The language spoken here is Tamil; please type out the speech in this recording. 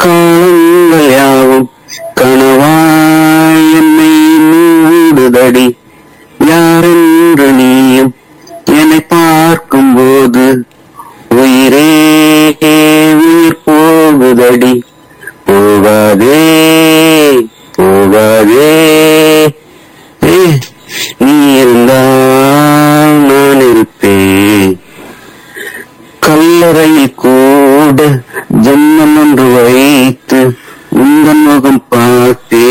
காலங்கள் யாவும் கனவாய் என்னை மூடுதடி யாரென்று நீயும் என்னை பார்க்கும்போது உயிரே உயிர் போகுதடி போகாதே போகாதே ஏ, நீ இருந்தால் நான் இருப்பேன் கல்லறையில் கூட ஜன்னல் ஒன்று வைத்து உங்கள் முகம் பார்த்தே